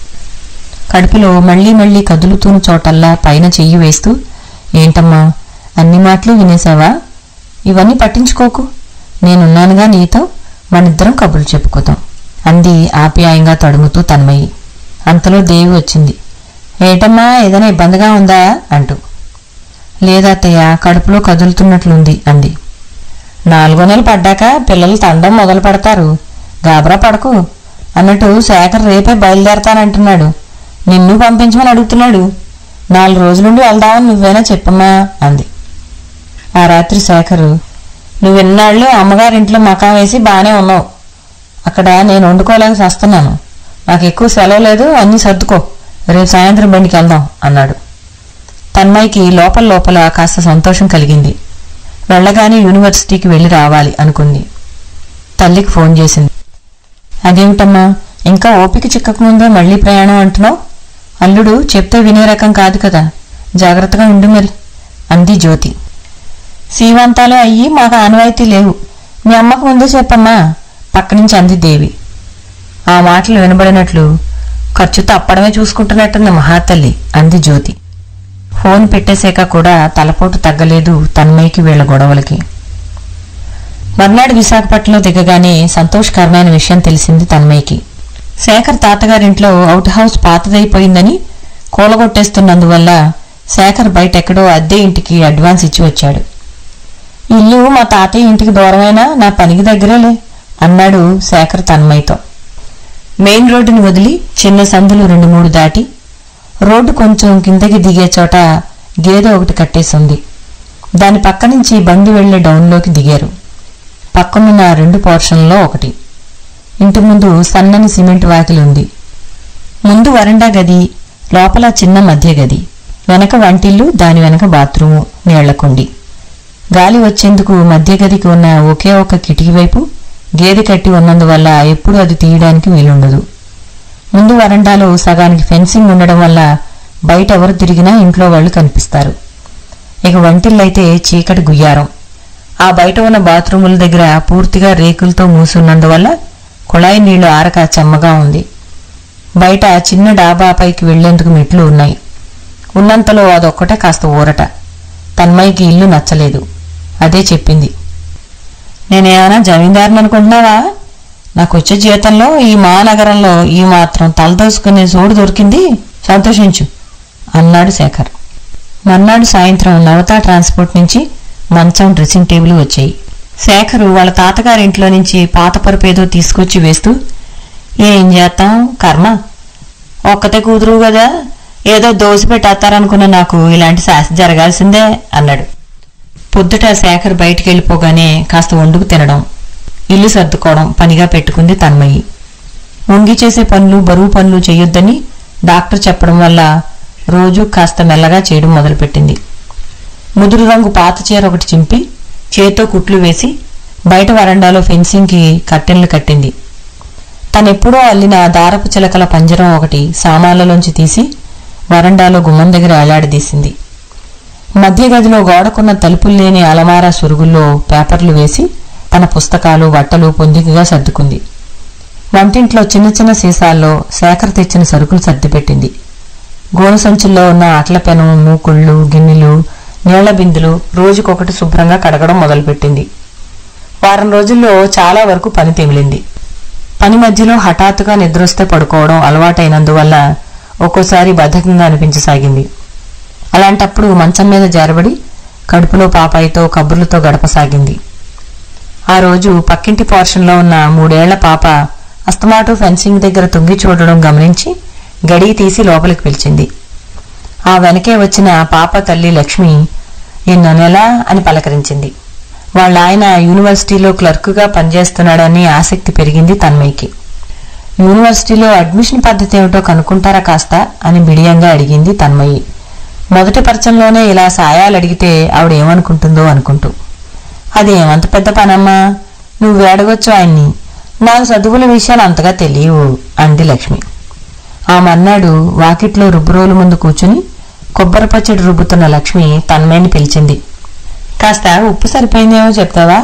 కడుపులో మళ్ళీ మళ్ళీ కదులుతున్న చోటల్లా పైన చెయ్యి వేస్తూ ఏంటమ్మా అన్ని మాటలు వినేశావా ఇవన్నీ పట్టించుకోకు నేనున్నానుగా నీతో మనిద్దరం కబుర్లు చెప్పుకోతాం అంది ఆప్యాయంగా తడుముతూ తన్మయి అంతలో దేవి వచ్చింది ఏటమ్మా ఏదైనా ఇబ్బందిగా ఉందా అంటూ లేదత్తయ్య కడుపులో కదులుతున్నట్లుంది అంది నాలుగో నెలలు పడ్డాక పిల్లలు తండం మొదలు పెడతారు గాబరా పడకు అన్నట్టు శేఖర్ రేపే బయలుదేరతానంటున్నాడు నిన్ను పంపించమని అడుగుతున్నాడు నాలుగు రోజులుండి వెళ్దామని నువ్వేనా చెప్పమ్మా అంది ఆ రాత్రి శేఖరు నువ్వు ఇన్నాళ్ళు అమ్మగారింట్లో మకాం వేసి బాగానే ఉన్నావు అక్కడ నేను వండుకోలేక చేస్తున్నాను నాకు ఎక్కువ సెలవు లేదు అన్నీ సర్దుకో రేపు సాయంత్రం బండికి వెళ్దాం అన్నాడు తన్మయ్యకి లోపల లోపల కాస్త సంతోషం కలిగింది వెళ్ళగానే యూనివర్సిటీకి వెళ్ళి రావాలి అనుకుంది తల్లికి ఫోన్ చేసింది అదేమిటమ్మా ఇంకా ఓపిక చిక్కకముందే మళ్ళీ ప్రయాణం అంటున్నావు అల్లుడు చెప్తే వినే రకం కాదు కదా జాగ్రత్తగా ఉండు మరి అంది జ్యోతి సీమంతాలు అయ్యి మాకు ఆనవాయితీ లేవు మీ అమ్మకు ముందే చెప్పమ్మా పక్క నుంచి అంది దేవి ఆ మాటలు వినబడినట్లు ఖర్చు తప్పడమే చూసుకుంటున్నట్టుంది మహాతల్లి అంది జ్యోతి ఫోన్ పెట్టేశాక కూడా తలపోటు తగ్గలేదు తన్మయ్యకి వీళ్ళ గొడవలకి మర్నాడు విశాఖపట్నంలో దిగగానే సంతోషకరమైన విషయం తెలిసింది తన్మయ్యకి శేఖర్ తాతగారింట్లో అవుట్ హౌస్ పాతదైపోయిందని కూలగొట్టేస్తున్నందువల్ల శేఖర్ బయట ఎక్కడో అద్దె ఇంటికి అడ్వాన్స్ ఇచ్చి వచ్చాడు ఇల్లు మా తాతయ్య ఇంటికి దూరమైనా నా పనికి దగ్గరేలే అన్నాడు శేఖర్ తన్మయ్యతో మెయిన్ రోడ్డుని వదిలి చిన్న సందులు రెండు మూడు దాటి రోడ్డు కొంచెం కిందకి దిగే చోట గేదె ఒకటి కట్టేసింది దాని పక్క నుంచి బండి వెళ్లే డౌన్లోకి దిగారు పక్కనున్న రెండు పోర్షన్లో ఒకటి ఇంటి ముందు సన్నని సిమెంట్ వాకిలి ఉంది ముందు వరండా గది లోపల చిన్న మధ్య గది వెనక వంటిల్లు దాని వెనక బాత్రూము నీళ్లకుండి గాలి వచ్చేందుకు మధ్య గదికి ఉన్న ఒకే ఒక కిటికీ వైపు గేదె కట్టి ఉన్నందువల్ల ఎప్పుడూ అది తీయడానికి వీలుండదు ముందు వరండాలో సగానికి ఫెన్సింగ్ ఉండడం వల్ల బయట ఎవరు తిరిగినా ఇంట్లో వాళ్ళు కనిపిస్తారు ఇక వంటిల్లైతే చీకటి గుయ్యారం ఆ బయట ఉన్న బాత్రూముల దగ్గర పూర్తిగా రేకులతో మూసున్నందువల్ల కుళాయి నీళ్లు ఆరక చెమ్మగా ఉంది బయట చిన్న డాబా పైకి వెళ్లేందుకు మెట్లు ఉన్నాయి ఉన్నంతలో అదొక్కటే కాస్త ఊరట తన్మయ్యకి ఇల్లు నచ్చలేదు అదే చెప్పింది నేనేమైనా జమీందారుని అనుకుంటున్నావా నాకు వచ్చే జీతంలో ఈ మహానగరంలో ఈ మాత్రం తలదోసుకునే చోటు దొరికింది సంతోషించు అన్నాడు శేఖర్ మర్నాడు సాయంత్రం నవత ట్రాన్స్పోర్ట్ నుంచి మంచం డ్రెస్సింగ్ టేబుల్ వచ్చాయి శేఖరు వాళ్ళ తాతగారింట్లో నుంచి పాత పరుపు ఏదో తీసుకొచ్చి వేస్తూ ఏం చేస్తాం కర్మ ఒక్కతే కూతురు కదా ఏదో దోసి పెట్టేస్తారనుకున్న నాకు ఇలాంటి శాస్తి జరగాల్సిందే అన్నాడు పొద్దుట శేఖర్ బయటికి వెళ్ళిపోగానే కాస్త వండుకు తినడం ఇల్లు సర్దుకోవడం పనిగా పెట్టుకుంది తన్మయి వంగి చేసే పనులు బరువు పనులు చేయొద్దని డాక్టర్ చెప్పడం వల్ల రోజు కాస్త మెల్లగా చేయడం మొదలుపెట్టింది ముదురు రంగు పాత చీర ఒకటి చింపి చేతో కుట్లు వేసి బయట వరండాలో ఫెన్సింగ్కి కట్టెన్లు కట్టింది తనెప్పుడో అల్లిన దారపు చిలకల పంజరం ఒకటి సామాన్లలోంచి తీసి వరండాలో గుమ్మం దగ్గర వేలాడదీసింది మధ్య గదిలో గోడకున్న తలుపులు లేని అలమారా సురుగుల్లో పేపర్లు వేసి తన పుస్తకాలు బట్టలు పొందికగా సర్దుకుంది వంటింట్లో చిన్న చిన్న సీసాల్లో శేఖర్ తెచ్చిన సరుకులు సర్దిపెట్టింది గోను సంచుల్లో ఉన్న అట్ల పెనం మూకుళ్ళు గిన్నెలు నీళ్ల బిందులు రోజుకొకటి శుభ్రంగా కడగడం మొదలుపెట్టింది వారం రోజుల్లో చాలా వరకు పని తెమిలింది పని మధ్యలో హఠాత్తుగా నిద్రొస్తే పడుకోవడం అలవాటైనందువల్ల ఒక్కోసారి బద్ధకంగా అనిపించసాగింది అలాంటప్పుడు మంచం మీద జారబడి కడుపులో పాపాయితో కబుర్లతో గడపసాగింది ఆ రోజు పక్కింటి పోర్షన్లో ఉన్న మూడేళ్ల పాప అస్తమాటు ఫెన్సింగ్ దగ్గర తొంగి చూడడం గమనించి గడి తీసి లోపలికి పిలిచింది ఆ వెనకే వచ్చిన పాప తల్లి లక్ష్మి ఎన్నో నెల అని పలకరించింది వాళ్ళ ఆయన యూనివర్సిటీలో క్లర్కుగా పనిచేస్తున్నాడని ఆసక్తి పెరిగింది తన్మయ్యకి యూనివర్సిటీలో అడ్మిషన్ పద్ధతి ఏమిటో కనుక్కుంటారా కాస్త అని బిడియంగా అడిగింది తన్మయ్యి మొదటి పరిచయంలోనే ఇలా సాయాలు అడిగితే ఆవిడ ఏమనుకుంటుందో అనుకుంటూ అదేమంత పెద్ద పనమ్మా నువ్వు అడగొచ్చు ఆయన్ని నాకు చదువుల విషయాలు అంతగా తెలియవు అంది లక్ష్మి ఆ మర్నాడు వాకిట్లో రుబ్బురోలు ముందు కూర్చుని కొబ్బరి పచ్చడి రుబ్బుతున్న లక్ష్మి తన్మయ్యని పిలిచింది కాస్త ఉప్పు సరిపోయిందేమో చెప్తావా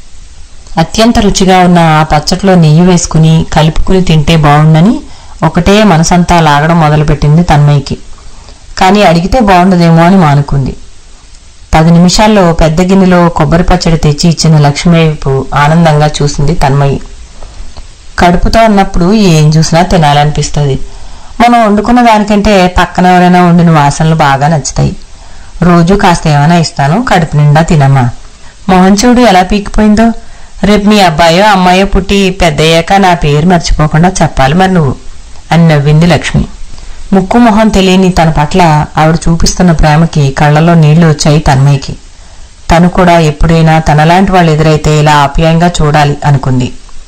అత్యంత రుచిగా ఉన్న ఆ పచ్చట్లో నెయ్యి వేసుకుని కలుపుకుని తింటే బాగుండని ఒకటే మనసంతా లాగడం మొదలుపెట్టింది తన్మయ్యకి కానీ అడిగితే బాగుండదేమో అని మానుకుంది పది నిమిషాల్లో పెద్ద గిన్నెలో కొబ్బరి పచ్చడి తెచ్చి ఇచ్చిన లక్ష్మి వైపు ఆనందంగా చూసింది తన్మయ్యి కడుపుతో ఉన్నప్పుడు ఏం చూసినా తినాలనిపిస్తుంది మనం వండుకున్న దానికంటే పక్కన ఎవరైనా వండిన వాసనలు బాగా నచ్చుతాయి రోజు కాస్త ఏమైనా ఇస్తాను కడుపు నిండా తినమ్మా మోహన్ చూడు ఎలా పీకిపోయిందో రేపు మీ అబ్బాయో అమ్మాయో పుట్టి పెద్దయ్యాక నా పేరు మర్చిపోకుండా చెప్పాలి మరి నువ్వు అని నవ్వింది లక్ష్మి ముక్కు మొహం తెలియని తన పట్ల ఆవిడ చూపిస్తున్న ప్రేమకి కళ్ళలో నీళ్లు వచ్చాయి తన్మయ్యకి తను కూడా ఎప్పుడైనా తనలాంటి వాళ్ళు ఎదురైతే ఇలా ఆప్యాయంగా చూడాలి అనుకుంది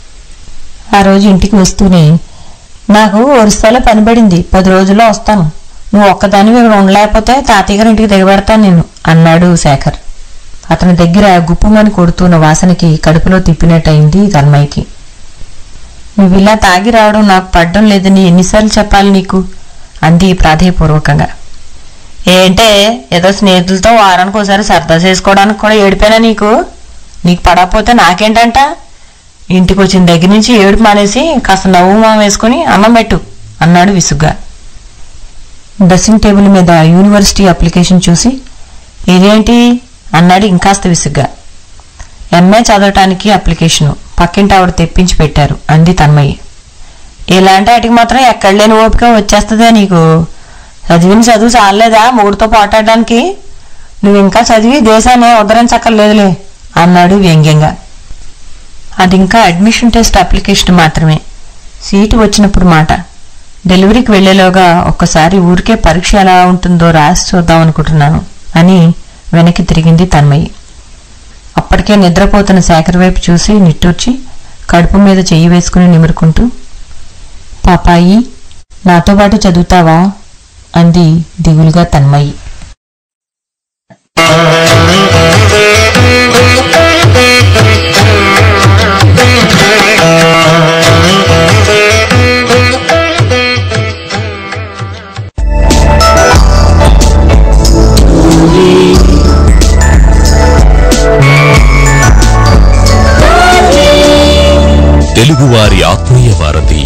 ఆ రోజు ఇంటికి వస్తూనే నాకు ఒరిస్సాలో పనిపడింది పది రోజుల్లో వస్తాను నువ్వు ఒక్కదానివి ఇక్కడ ఉండలేకపోతే తాతయ్య గారి ఇంటికి దిగబెడతాను నేను అన్నాడు శేఖర్ అతని దగ్గర గుప్పుమని కొడుతున్న వాసనకి కడుపులో తిప్పినట్టయింది తన్మయ్యకి నువ్వు ఇలా తాగి రావడం నాకు పడ్డం లేదని ఎన్నిసార్లు చెప్పాలి నీకు అంది ప్రాధేయపూర్వకంగా ఏంటే ఏదో స్నేహితులతో వారానికి ఒకసారి సరదా చేసుకోవడానికి కూడా ఏడిపోయినా నీకు నీకు పడకపోతే నాకేంటంట ఇంటికి వచ్చిన దగ్గర నుంచి ఏడుపు మానేసి కాస్త నవ్వు మా వేసుకుని అన్నం పెట్టు అన్నాడు విసుగ్గా డ్రెస్సింగ్ టేబుల్ మీద యూనివర్సిటీ అప్లికేషన్ చూసి ఇదేంటి అన్నాడు ఇంకాస్త విసుగ్గా ఎంఏ చదవటానికి అప్లికేషను పక్కింటి ఆవిడ తెప్పించి పెట్టారు అంది తన్మయ్యి ఇలాంటి వాటికి మాత్రం ఎక్కడ లేని ఓపిక వచ్చేస్తుందే నీకు చదివిన చదువు చాలేదా మూడుతో పోటాడడానికి నువ్వు ఇంకా చదివి దేశాన్ని ఉద్ధరించక్కర్లేదులే అన్నాడు వ్యంగ్యంగా అది ఇంకా అడ్మిషన్ టెస్ట్ అప్లికేషన్ మాత్రమే సీటు వచ్చినప్పుడు మాట డెలివరీకి వెళ్లేలోగా ఒక్కసారి ఊరికే పరీక్ష ఎలా ఉంటుందో రాసి చూద్దాం అనుకుంటున్నాను అని వెనక్కి తిరిగింది తన్మయ్యి అప్పటికే నిద్రపోతున్న శేఖర్ వైపు చూసి నిట్టూర్చి కడుపు మీద చెయ్యి వేసుకుని నిమురుకుంటూ పాపాయి నాతో పాటు చదువుతావా అంది దిగులుగా తన్మయ్యి తెలుగువారి ఆత్మీయ వారధి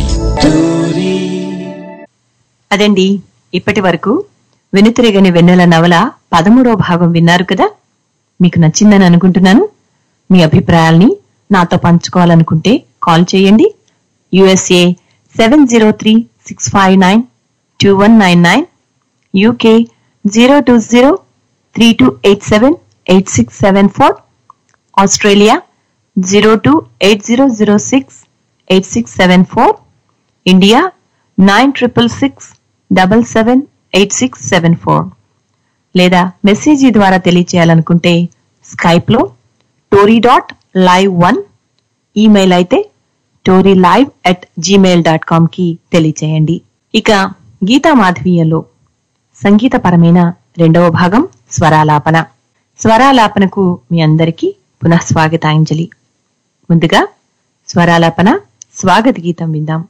అదండి ఇప్పటి వరకు వెనుతిరగని వెన్నెల నవల పదమూడవ భాగం విన్నారు కదా మీకు నచ్చిందని అనుకుంటున్నాను మీ అభిప్రాయాల్ని నాతో పంచుకోవాలనుకుంటే కాల్ చేయండి USA seven zero three six five nine two one nine nine UK zero two zero three two eight seven eight six seven four Australia zero two eight zero zero six eight six seven four India nine triple six double seven eight six seven four లేదా మెసేజీ ద్వారా తెలియచేయాలనుకుంటే స్కైప్లో Tori dot live one email అయితే Tori live at Gmail dot కామ్కి తెలియచేయండి ఇక గీతా మాధవీయంలో సంగీతపరమైన రెండవ భాగం స్వరాలాపన స్వరాలాపనకు మీ అందరికీ పునఃస్వాగతాంజలి ముందుగా స్వరాలాపన స్వాగత గీతం విందాం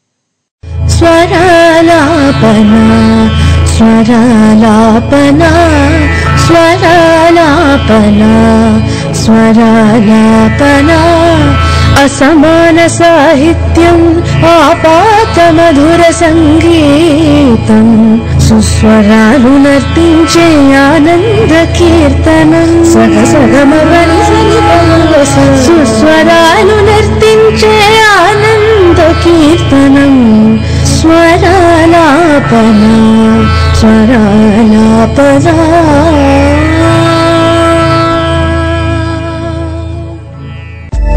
स्वरालापना स्वरालापना स्वरालापना स्वरालापना असमानसाहित्यम् आपातमधुरसङ्गीतम् సుస్వరాలు నర్తించే ఆనంద కీర్తనం సగ సగమవని సుస్వరాలు నర్తించే ఆనంద కీర్తనం స్వరాలాపన స్వరాలాపన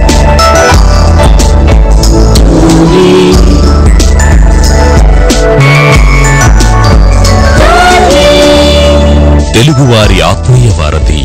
తెలుగువారి ఆత్మీయ వారధి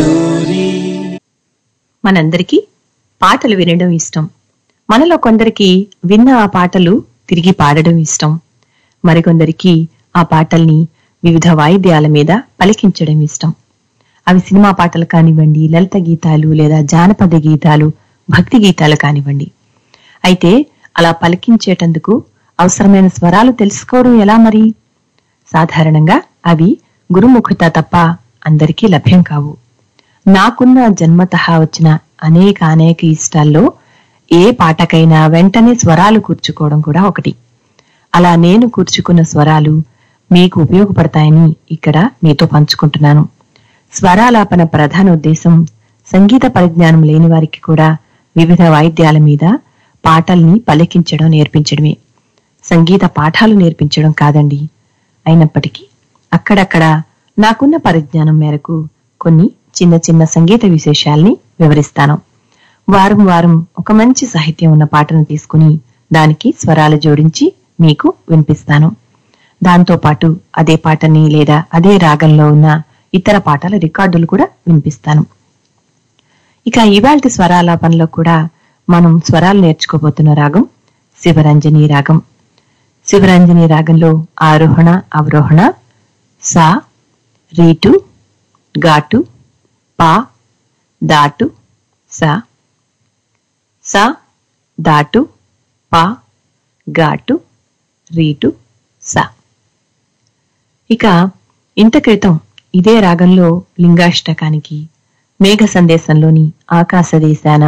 మనందరికీ పాటలు వినడం ఇష్టం మనలో కొందరికి విన్న ఆ పాటలు తిరిగి పాడడం ఇష్టం మరికొందరికి ఆ పాటల్ని వివిధ వాయిద్యాల మీద పలికించడం ఇష్టం అవి సినిమా పాటలు కానివ్వండి లలిత గీతాలు లేదా జానపద గీతాలు భక్తి గీతాలు కానివ్వండి అయితే అలా పలికించేటందుకు అవసరమైన స్వరాలు తెలుసుకోవడం ఎలా మరి సాధారణంగా అవి గురుముఖత తప్ప అందరికీ లభ్యం కావు నాకున్న జన్మతః వచ్చిన అనేక అనేక ఇష్టాల్లో ఏ పాటకైనా వెంటనే స్వరాలు కూర్చుకోవడం కూడా ఒకటి అలా నేను కూర్చుకున్న స్వరాలు మీకు ఉపయోగపడతాయని ఇక్కడ మీతో పంచుకుంటున్నాను స్వరాలాపన ప్రధాన ఉద్దేశం సంగీత పరిజ్ఞానం లేని వారికి కూడా వివిధ వాయిద్యాల మీద పాటల్ని పలికించడం నేర్పించడమే సంగీత పాఠాలు నేర్పించడం కాదండి అయినప్పటికీ అక్కడక్కడ నాకున్న పరిజ్ఞానం మేరకు కొన్ని చిన్న చిన్న సంగీత విశేషాల్ని వివరిస్తాను వారం వారం ఒక మంచి సాహిత్యం ఉన్న పాటను తీసుకుని దానికి స్వరాలు జోడించి మీకు వినిపిస్తాను దాంతో పాటు అదే పాటని లేదా అదే రాగంలో ఉన్న ఇతర పాటల రికార్డులు కూడా వినిపిస్తాను ఇక ఇవాల్టి స్వరాలాపనలో కూడా మనం స్వరాలు నేర్చుకోబోతున్న రాగం శివరంజని రాగం శివరంజని రాగంలో ఆరోహణ అవరోహణ సా రీటు ఘాటు పా దాటు సా సా దాటు పా ఘాటు రీటు సా ఇక ఇంత క్రితం ఇదే రాగంలో లింగాష్టకానికి మేఘ సందేశంలోని ఆకాశ దేశాన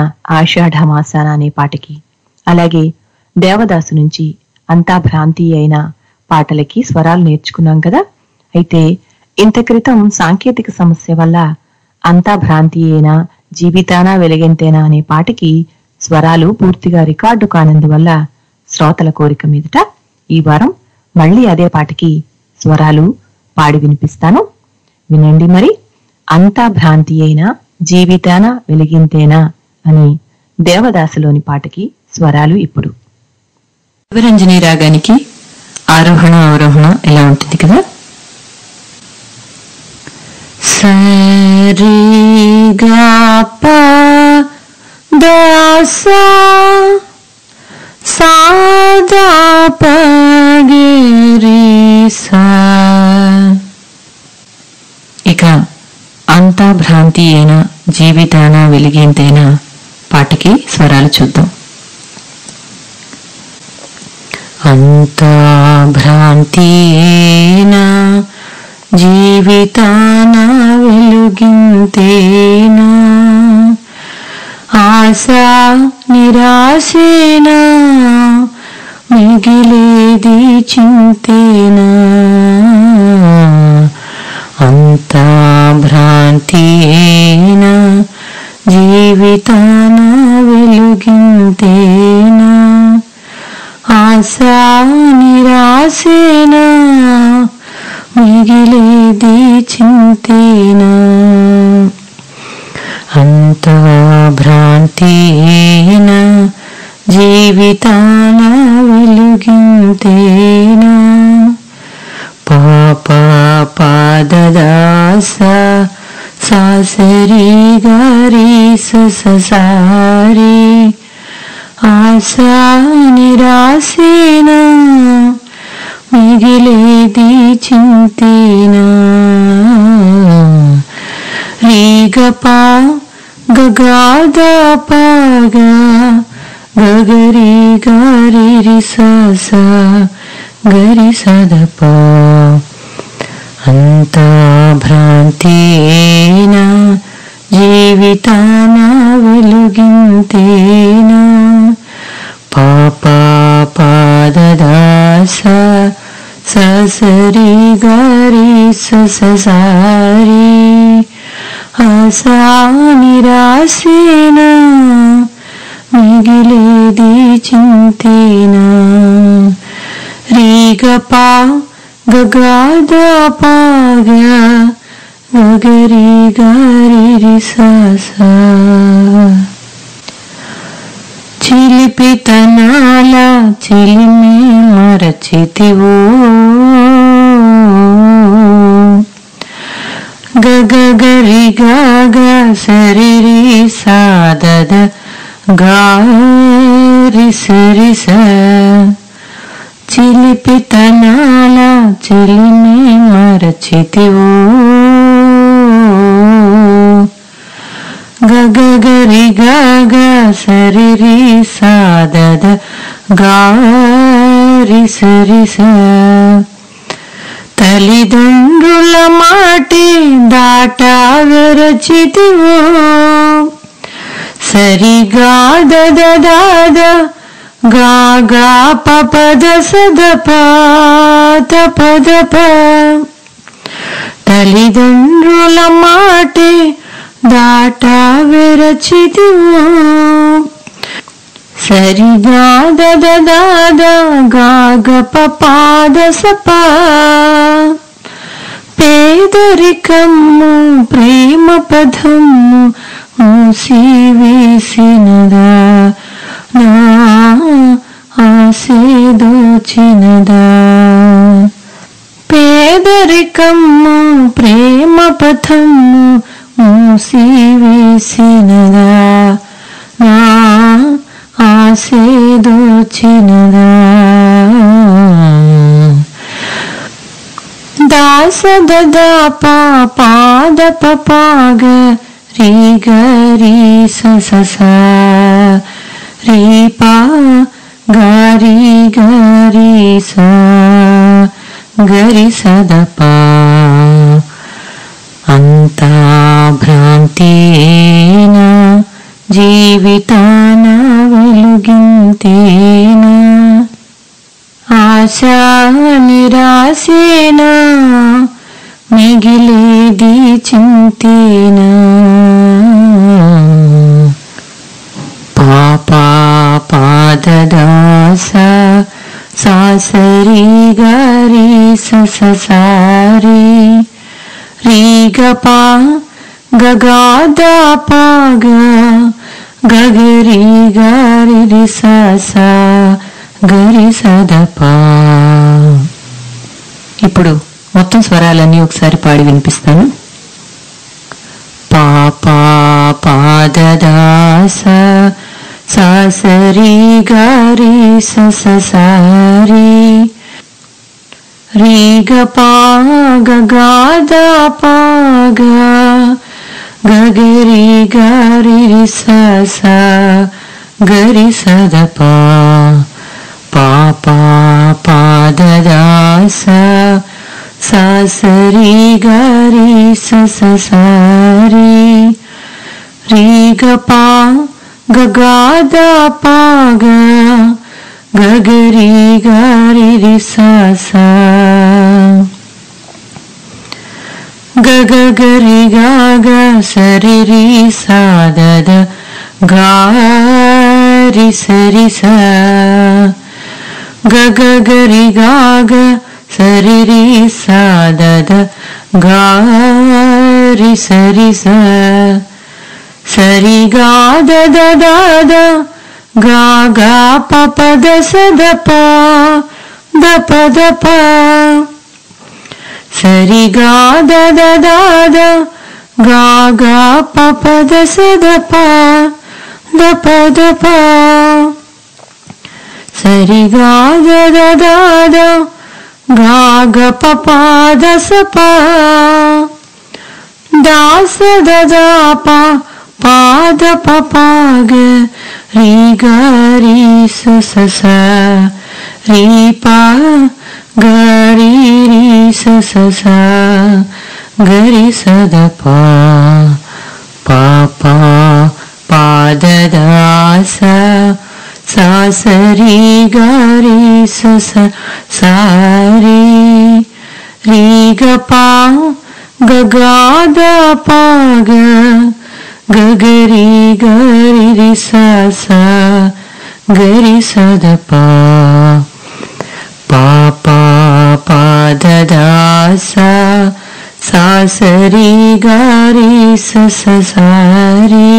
ఆషాఢమాసాన అనే పాటకి అలాగే దేవదాసు నుంచి అంతా భ్రాంతి అయిన పాటలకి స్వరాలు నేర్చుకున్నాం కదా అయితే ఇంత క్రితం సాంకేతిక సమస్య వల్ల అంతా భ్రాంతియేనా జీవితానా వెలిగెంతేనా అనే పాటకి స్వరాలు పూర్తిగా రికార్డు కానందువల్ల శ్రోతల కోరిక మీదట ఈ వారం మళ్ళీ అదే పాటకి స్వరాలు పాడి వినిపిస్తాను వినండి మరి అంతా భ్రాంతి అయినా జీవితాన వెలిగింతేనా అని దేవదాసులోని పాటకి స్వరాలు ఇప్పుడు శివరంజని రాగానికి ఆరోహణ అవరోహణ ఎలా ఉంటుంది కదా సరిగాప దాసా సాదా పగిరిసా ఇక అంతా భ్రాంతి అయినా జీవితాన వెలిగేంతైనా పాటకి స్వరాలు చూద్దాం అంతా భ్రాంతియేనా జీవితాన వెలుగింతేనా ఆశ నిరాశేనా మిగిలేది చింతేనా అంతా భ్రాంతియేనా జీవితాన వెలుగింతేనా ఆశా నిరాశేనా మిగిలేది చింతేనా అంత భ్రాంతియేనా జీవితాన వెలుగింతేనా పాప పాదదాస సాసరి గారి ససారి ఆశా నిరాశేనా మిగిలేది చింతేనా రీగపా గగాద పాగా గగరి గారి రిసస గరి సదపా అంతా భ్రాంతియేనా జీవితాన వెలుగింతేనా పాప పాదదాస ససరి గారి సససారి ఆశా నిరాశేనా మిగిలేది చింతేనా రీగపా గగాద పాగా గగరి గారి రిససా చిలిపితనాల చిలిమి మరచితివో గగరి గగ సరిరి సాదద గారి సరిస చిలిపితనాల చిలిమి మరచితివో గగరి గగ సరిరి సాదద గారి సరిస తల్లిదండ్రుల మాటి దాటాగరచితివో సరిగా దద దాద గాగా పపద సద పాత పద ప తల్లిదండ్రుల మాటే దాటా విరచితివో సరిగా దద దాద గాగ పపాద సప పేదరికము ప్రేమ పదము మూసి వేసినదా నా ఆసే దోచినదా పేదరికము ప్రేమ పథము మూసి వేసినదా నా ఆసే దోచినదా దాస దదా పాద పపాగ రీ గరి సస రీ పా గరి గరి స గరి సదపా అంతా భ్రాంతేనా జీవితాన వెలుగింతేనా ఆశా నిరాశేనా మిగిలేది చింతేనా పాపా పాదదాస సాసరి గారి సససారి రీగపా గగాదా పాగ గగరి గారి సస గరి సదపా ఇప్పుడు మొత్తం స్వరాలన్నీ ఒకసారి పాడి వినిపిస్తాను పాపా పాదదాస సాసరి గారి సససారి రీగ పాగ గాద పాగ గగరి గారి సస గరి సదపా పాపా పాదదాస సాసరి గారి సససారి రీగ పా గగాద పాగ గగరి గారి సస గగరి గాగ సరి సాదద గారి సరి స గగరి గాగ సరి సాదద గారి సరి స సరి గాద దాద గా గా పద సద ప ద పద ప సరి గాద దాద గా గా పద సద ప ద పద ప సరి గాద దాద గా గ ప ద స ప దాస దదా ప పాద పపాగ రీ గరి స స రీ పా గరి రీ స స స గరి సద పా పా పా పాద దాస సా సరి గరి స స సారి రీ గ పా గగాద పాగ గగరి గరి స గరి సదపా పాపా పాదదాస సాసరి గారి ససారి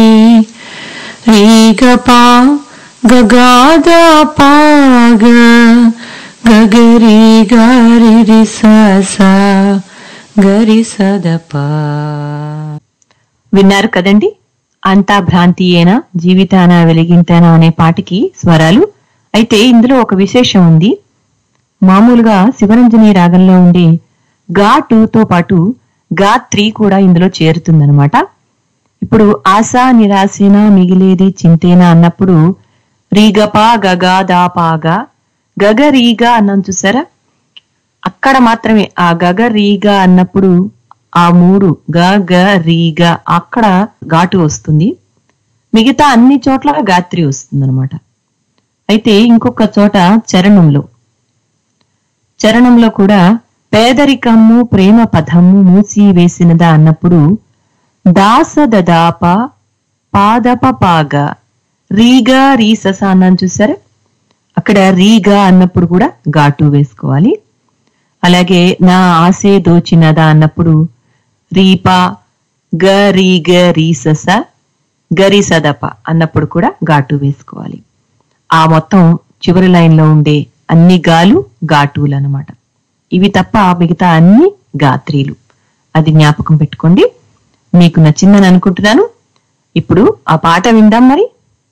రీగపా గగాద పాగ గగరి గారి సస గరి సదపా విన్నారు కదండి అంతా భ్రాంతియేనా జీవితాన వెలిగింతానా అనే పాటకి స్వరాలు అయితే ఇందులో ఒక విశేషం ఉంది మామూలుగా శివరంజని రాగంలో ఉండే గా టూతో పాటు గా త్రీ కూడా ఇందులో చేరుతుందనమాట ఇప్పుడు ఆశా నిరాశేన మిగిలేది చింతేనా అన్నప్పుడు రీగపా గగా దాపాగా గగ రీగా అన్నాం చూసారా అక్కడ మాత్రమే ఆ గగ రీగా అన్నప్పుడు ఆ మూడు గ గ రీగా అక్కడ ఘాటు వస్తుంది మిగతా అన్ని చోట్ల గాత్రి వస్తుంది అనమాట అయితే ఇంకొక చోట చరణంలో చరణంలో కూడా పేదరికము ప్రేమ పదము మూసి వేసినదా అన్నప్పుడు దాస దదాప పాదప పాగ రీగా రీసస అన్నాను చూసారా అక్కడ రీగా అన్నప్పుడు కూడా ఘాటు వేసుకోవాలి అలాగే నా ఆశే దోచినదా అన్నప్పుడు రీపా గ రీ గ రీసస గరి సదప అన్నప్పుడు కూడా ఘాటు వేసుకోవాలి ఆ మొత్తం చివరి లైన్ లో ఉండే అన్ని గాలు ఘాటులు అన్నమాట ఇవి తప్ప మిగతా అన్ని గాత్రీలు అది జ్ఞాపకం పెట్టుకోండి మీకు నచ్చిందని అనుకుంటున్నాను ఇప్పుడు ఆ పాట విందాం మరి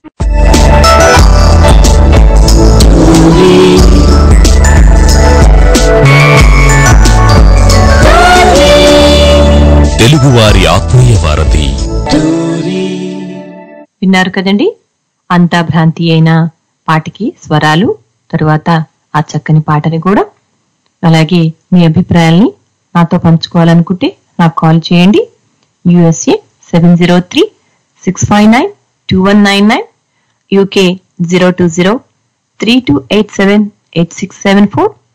తెలుగువారి ఆత్మీయ వారధి విన్నారు కదండి అంతా భ్రాంతి అయిన పాటకి స్వరాలు తరువాత ఆ చక్కని పాటని కూడా అలాగే మీ అభిప్రాయాల్ని నాతో పంచుకోవాలనుకుంటే నాకు కాల్ చేయండి USA seven zero three six five nine two one nine nine UK zero two zero three two eight seven eight six seven four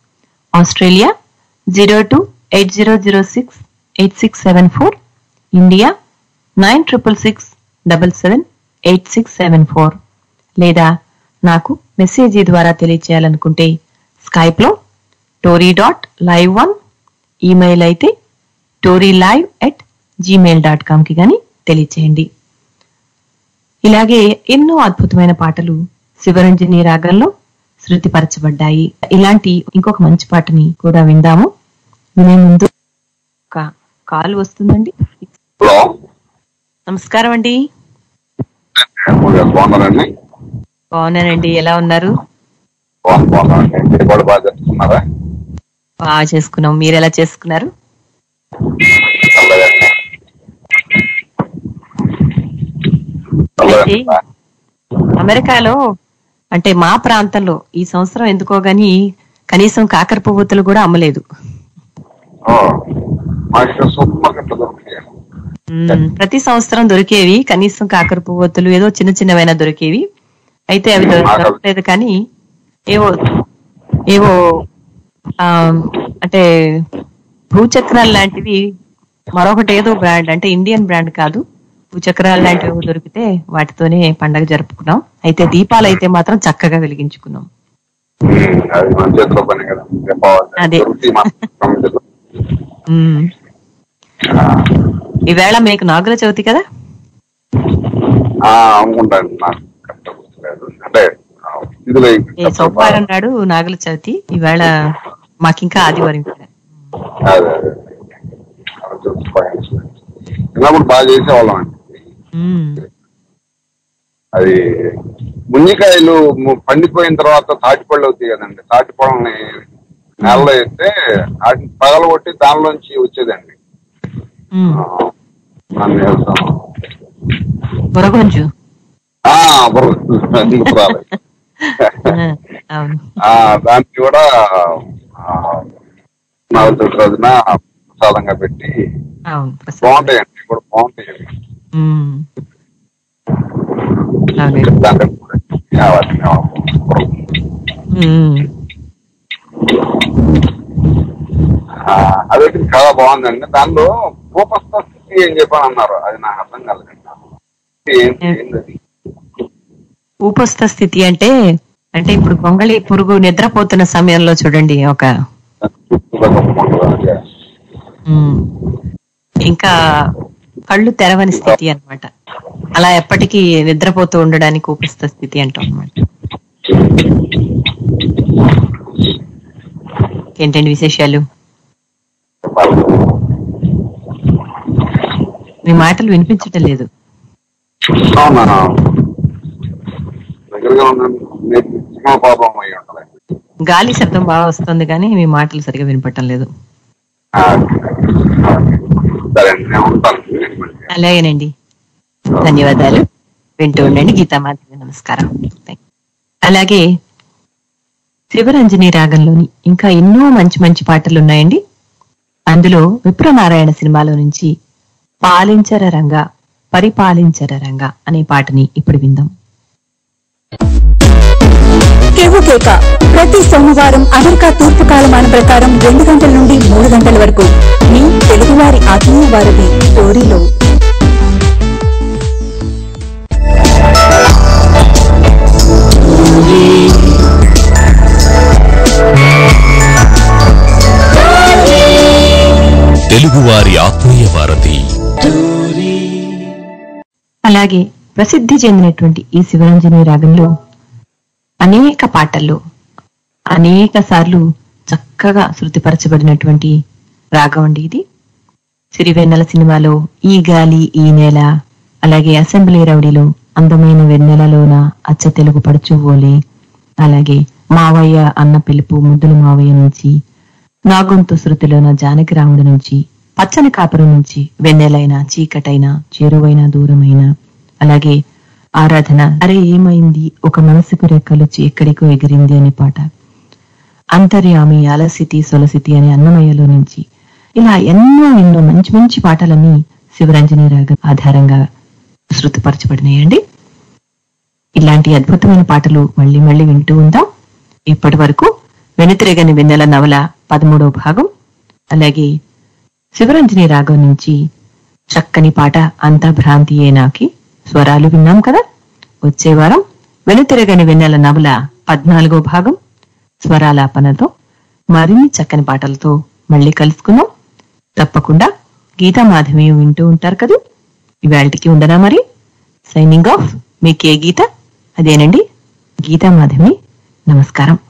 Australia zero two eight zero zero six eight six seven four India nine triple six double seven eight six seven four లేదా నాకు message ద్వారా తెలియచేయాలనుకుంటే స్కైప్లో Tori dot live one email అయితే Tori live at Gmail dot కామ్కి కానీ తెలియచేయండి ఇలాగే ఎన్నో అద్భుతమైన పాటలు శివరంజని రాగంలో శృతిపరచబడ్డాయి ఇలాంటి ఇంకొక మంచి పాటని కూడా విందాము వినే ముందు ఒక కాల్ వస్తుందండి హలో నమస్కారం అండి బాగున్నారండి బాగున్నానండి ఎలా ఉన్నారు బాగున్నా బాగున్నారండి మీరు కూడా బాగా చెప్తున్నారా బాగా చేసుకున్నాం మీరు ఎలా చేసుకున్నారు చల్లగానే. చల్లగానే. అయితే అమెరికాలో అంటే మా ప్రాంతంలో ఈ సంవత్సరం ఎందుకో గాని కనీసం కాకర పువ్వుతులు కూడా అమ్మలేదు ఓ, మాకు ఇక్కడ సూపర్ మార్కెట్లో దొరుకుతాయండి మ్మ్. ప్రతి సంవత్సరం దొరికేవి కనీసం కాకర పువ్వుతులు ఏదో చిన్న చిన్నవైనా దొరికేవి అయితే అవి దొర- మాకు- దొరకలేదు కానీ ఏవో ఏవో ఆ, అంటే భూచక్రాలు లాంటివి మరొకటి ఏదో బ్రాండ్ అంటే ఇండియన్ బ్రాండ్ కాదు భూచక్రాలు లాంటివి ఏవో దొరికితే వాటితోనే పండగ జరుపుకున్నాం అయితే దీపాలు అయితే మాత్రం చక్కగా వెలిగించుకున్నాం ఉమ్, అది మన చేతిలో పని కదా దీపావళి అదే. దొరుకుతాయి మా మన చేతిలో. మ్మ్. ఆ, ఈవేళ మీకు నాగుల చవితి కదా ఆ, అనుకుంటాను నాకు కరెక్ట్ గుర్తులేదు అంటే ఆ, ఇదిలో ఏ సోమవారం నాడు నాగుల చవితి ఈవేళ మాకింకా ఆదివారం కూడా అదే అదే అలా చూసుకోవాలి. చిన్నప్పుడు బాగా చేసేవాళ్ళం అండి మ్మ్. అది ముంజికాయలు ము- పండిపోయిన తర్వాత తాటిపళ్ళు అవుతాయి కదండి తాటిపళ్ళని నేలలో వేస్తే వాటిని పగలగొట్టి దానిలోంచి వచ్చేదండి మ్మ్. ఆ, నన్ను వేస్తాను బురగొంజు ఆ, బుర్ర- అందుకు రాలేదు. ఆ, అవును ఆ, దాన్ని కూడా నాలుగు తొమ్మిది రోజున ప్రసాదంగా పెట్టి అవును ప్రసాద్ బాగుంటాయండి కూడా బాగుంటాయి అవి. మ్మ్. అవునండి దాంట్లో కూడా ఆ, వాటిని బుర్ర. మ్మ్. ఆ, అదొకటి చాలా బాగుందండి దానిలో భూపస్థ స్థితి అని చెప్పని అన్నారు అది నాకు అర్థం కాలేదండి ఏంటి ఏంటది ఊపస్థ స్థితి అంటే అంటే ఇప్పుడు గొంగళి పురుగు నిద్రపోతున్న సమయంలో చూడండి ఒక మ్మ్. ఇంకా కళ్ళు తెరవని స్థితి అన్నమాట అలా ఎప్పటికీ నిద్రపోతూ ఉండడానికి ఊపస్థ స్థితి అంటాం అన్నమాట ఏంటండి విశేషాలు మీ మాటలు వినిపించటం లేదు అవునా దగ్గరగా ఉందండి నేను సినిమా పాపం అయ్యి ఉండాలి గాలి శబ్దం బాగా వస్తుంది కానీ మీ మాటలు సరిగా వినపడటం లేదు ఆ, సరే అండి నేను ఉంటాను అలాగేనండి ధన్యవాదాలు వింటూ ఉండండి గీతామాధవి నమస్కారం Thank you. అలాగే శివరంజని రాగంలోని ఇంకా ఎన్నో మంచి మంచి పాటలు ఉన్నాయండి అందులో విప్రనారాయణ సినిమాలో నుంచి పాలించర రంగా పరిపాలించర రంగా అనే పాటని ఇప్పుడు విందాం కేక ప్రతి సోమవారం అమెరికా తూర్పు కాలమాన ప్రకారం రెండు గంటల నుండి మూడు గంటల వరకు మీ తెలుగువారి ఆత్మీయ వారధి స్టోరీలో తెలుగువారి ఆత్మీయ వారధి అలాగే ప్రసిద్ధి చెందినటువంటి ఈ శివరంజని రాగంలో అనేక పాటల్లో అనేక సార్లు చక్కగా శృతిపరచబడినటువంటి రాగం అండి ఇది సిరివెన్నెల సినిమాలో ఈ గాలి ఈ నేల అలాగే అసెంబ్లీ రౌడీలో అందమైన వెన్నెలలోన అచ్చ తెలుగు పడుచువోలే అలాగే మావయ్య అన్న పిలుపు ముద్దుల మావయ్య నుంచి నాగొంతు శృతిలోన జానకి రాముడి నుంచి పచ్చని కాపురం నుంచి వెన్నెలైన చీకటైన చేరువైన దూరమైన అలాగే ఆరాధన అరే ఏమైంది ఒక మనసుకు రెక్కలొచ్చి ఎక్కడికో ఎగిరింది అనే పాట అంతర్యామి అలసితి సొలసితి అనే అన్నమయ్యలో నుంచి ఇలా ఎన్నో ఎన్నో మంచి మంచి పాటలన్నీ శివరంజని రాగం ఆధారంగా శృతిపరచబడినాయండి ఇలాంటి అద్భుతమైన పాటలు మళ్ళీ మళ్ళీ వింటూ ఉందాం ఇప్పటి వరకు వెనుతిరగని వెన్నెల నవల పదమూడవ భాగం అలాగే శివరంజని రాగం నుంచి చక్కని పాట అంతా భ్రాంతి ఏనాకి స్వరాలు విన్నాం కదా వచ్చే వారం వెనుతిరగని వెన్నెల నవల పద్నాలుగో భాగం స్వరాలాపనతో మరిన్ని చక్కని పాటలతో మళ్ళీ కలుసుకుందాం తప్పకుండా గీతా మాధవి వింటూ ఉంటారు కదా ఇవాళకి ఉండనా మరి సైనింగ్ ఆఫ్ మీ కే గీత అదేనండి గీతా మాధవి నమస్కారం